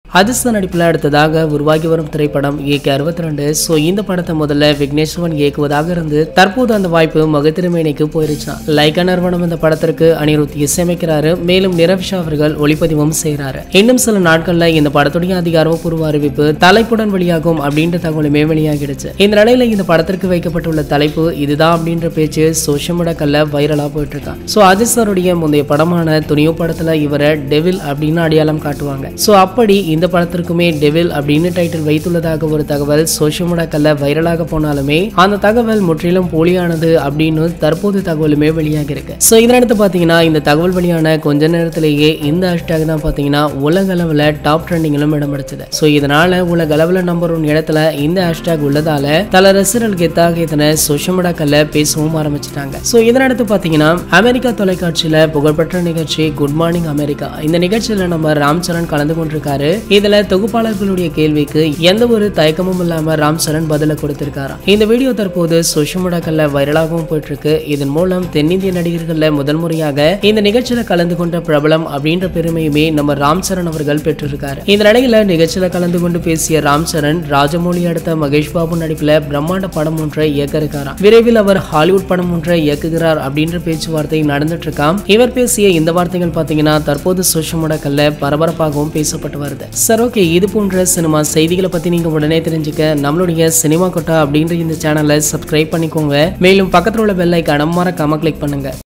அதிர்ஷ்ட நடிப்பில் அடுத்ததாக உருவாகி வரும் திரைப்படம் ஏகே அறுபத்தி ரெண்டு ஸோ இந்த படத்தை முதல்ல விக்னேஸ்வரன் இயக்குவதாக இருந்து தற்போது அந்த வாய்ப்பு மகத்திருமேனிக்கு போயிருச்சான் லைகா நிறுவனம் இந்த படத்திற்கு அனிருத் இசையமைக்கிறாரு மேலும் நிரவிஷா அவர்கள் ஒளிப்பதிவும் செய்கிறாரு இன்னும் சில நாட்கள்ல இந்த படத்துடைய அதிகாரப்பூர்வ அறிவிப்பு தலைப்புடன் வெளியாகும் அப்படின்ற தகவலுமே வெளியாகிடுச்சு இந்த நிலையில இந்த படத்திற்கு வைக்கப்பட்டுள்ள தலைப்பு இதுதான் அப்படின்ற பேச்சு சோஷியல் மீடியாக்கள்ல வைரலா போயிட்டு இருக்கான் ஸோ அதிர்ஷ்டருடைய முந்தைய படமான துணிவு படத்துல இவரை டெவில் அப்படின்னு அடையாளம் காட்டுவாங்க ஸோ அப்படி இந்த படத்திற்குமே டெவில் அப்படின்னு டைட்டில் வைத்துள்ளதாக ஒரு தகவல் சோஷியல் மீடியாக்கள்ல வைரலாக போனாலுமே அந்த தகவல் முற்றிலும் போலியானது அப்படின்னு தற்போது தகவலுமே வெளியாகி இருக்கு ஸோ இதனடுத்து பார்த்தீங்கன்னா இந்த தகவல் வெளியான கொஞ்ச நேரத்திலேயே இந்த ஹேஷ்டேக் தான் பார்த்தீங்கன்னா உலக அளவில் டாப் ட்ரெண்டிங்கிலும் இடம் பிடிச்சது ஸோ இதனால உலக அளவில் நம்பர் ஒன் இடத்துல இந்த ஹேஷ்டேக் உள்ளதால பல ரசிகர்கள் கெத்தாக இதனை சோஷியல் மீடியாக்கள்ல பேசவும் ஆரம்பிச்சிட்டாங்க ஸோ இதனடுத்து பார்த்தீங்கன்னா அமெரிக்கா தொலைக்காட்சியில புகழ்பெற்ற நிகழ்ச்சி குட் மார்னிங் அமெரிக்கா இந்த நிகழ்ச்சியில நம்ம ராம் சரண் கலந்து கொண்டிருக்காரு இதுல தொகுப்பாளர்களுடைய கேள்விக்கு எந்த ஒரு தயக்கமும் இல்லாம ராம் சரண் பதில கொடுத்திருக்காராம் இந்த வீடியோ தற்போது சோஷியல் மீடியாக்கள்ல வைரலாகவும் போயிட்டு இருக்கு இதன் மூலம் தென்னிந்திய நடிகர்கள்ல முதல் முறையாக இந்த நிகழ்ச்சியில கலந்து கொண்ட பிரபலம் அப்படின்ற பெருமையுமே நம்ம ராம் சரண் அவர்கள் பெற்றிருக்காரு இந்த நிலையில நிகழ்ச்சியில கலந்து கொண்டு பேசிய ராம் சரண் ராஜமௌழி அடுத்த மகேஷ் பாபு நடிப்புல பிரம்மாண்ட படம் ஒன்றை இயக்க இருக்காராம் விரைவில் அவர் ஹாலிவுட் படம் ஒன்றை இயக்குகிறார் அப்படின்ற பேச்சுவார்த்தை நடந்துட்டு இருக்காம் இவர் பேசிய இந்த வார்த்தைகள் பாத்தீங்கன்னா தற்போது சோஷியல் மீடியாக்கள்ல பரபரப்பாகவும் பேசப்பட்டு வருது சார் ஓகே இது போன்ற சினிமா செய்திகளை பத்தி நீங்க உடனே தெரிஞ்சுக்க நம்மளுடைய சினிமா கொட்டா அப்படின்ற இந்த சேனலை சப்ஸ்கிரைப் பண்ணிக்கோங்க மேலும் பக்கத்துல உள்ள பெல் ஐக்கான மறக்காம கிளிக் பண்ணுங்க